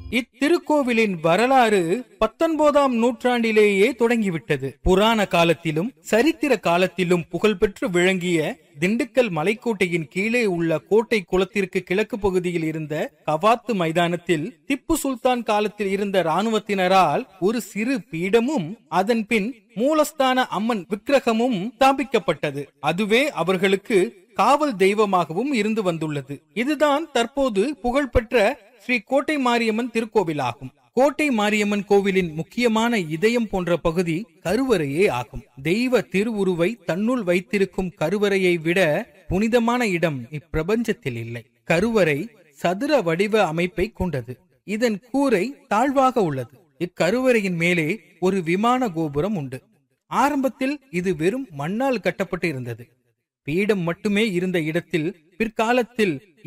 இத்திருக்கோவிலின் வரலாறு பத்தொன்பதாம் நூற்றாண்டிலேயே தொடங்கிவிட்டது புராண காலத்திலும் சரித்திர காலத்திலும் புகழ்பெற்று விளங்கிய திண்டுக்கல் மலைக்கோட்டையின் கீழே உள்ள கோட்டை குளத்திற்கு கிழக்கு பகுதியில் இருந்த கவாத்து மைதானத்தில் திப்பு சுல்தான் காலத்தில் இருந்த ராணுவத்தினரால் ஒரு சிறு பீடமும் அதன் பின் மூலஸ்தான அம்மன் விக்கிரகமும் ஸ்தாபிக்கப்பட்டது அதுவே அவர்களுக்கு காவல் தெய்வமாகவும் இருந்து வந்துள்ளது இதுதான் தற்போது புகழ்பெற்ற ஸ்ரீ கோட்டை மாரியம்மன் திருக்கோவிலாகும் கோட்டை மாரியம்மன் கோவிலின் முக்கியமான இதயம் போன்ற பகுதி கருவறையே ஆகும் தெய்வ திருவுருவை தன்னுள் வைத்திருக்கும் கருவறையை விட புனிதமான இடம் இப்பிரபஞ்சத்தில் இல்லை கருவறை சதுர வடிவ அமைப்பை கொண்டது இதன் கூரை தாழ்வாக உள்ளது இக்கருவறையின் மேலே ஒரு விமான கோபுரம் உண்டு ஆரம்பத்தில் இது வெறும் மண்ணால் கட்டப்பட்டு இருந்தது பீடம் மட்டுமே இருந்த இடத்தில் பிற்காலத்தில்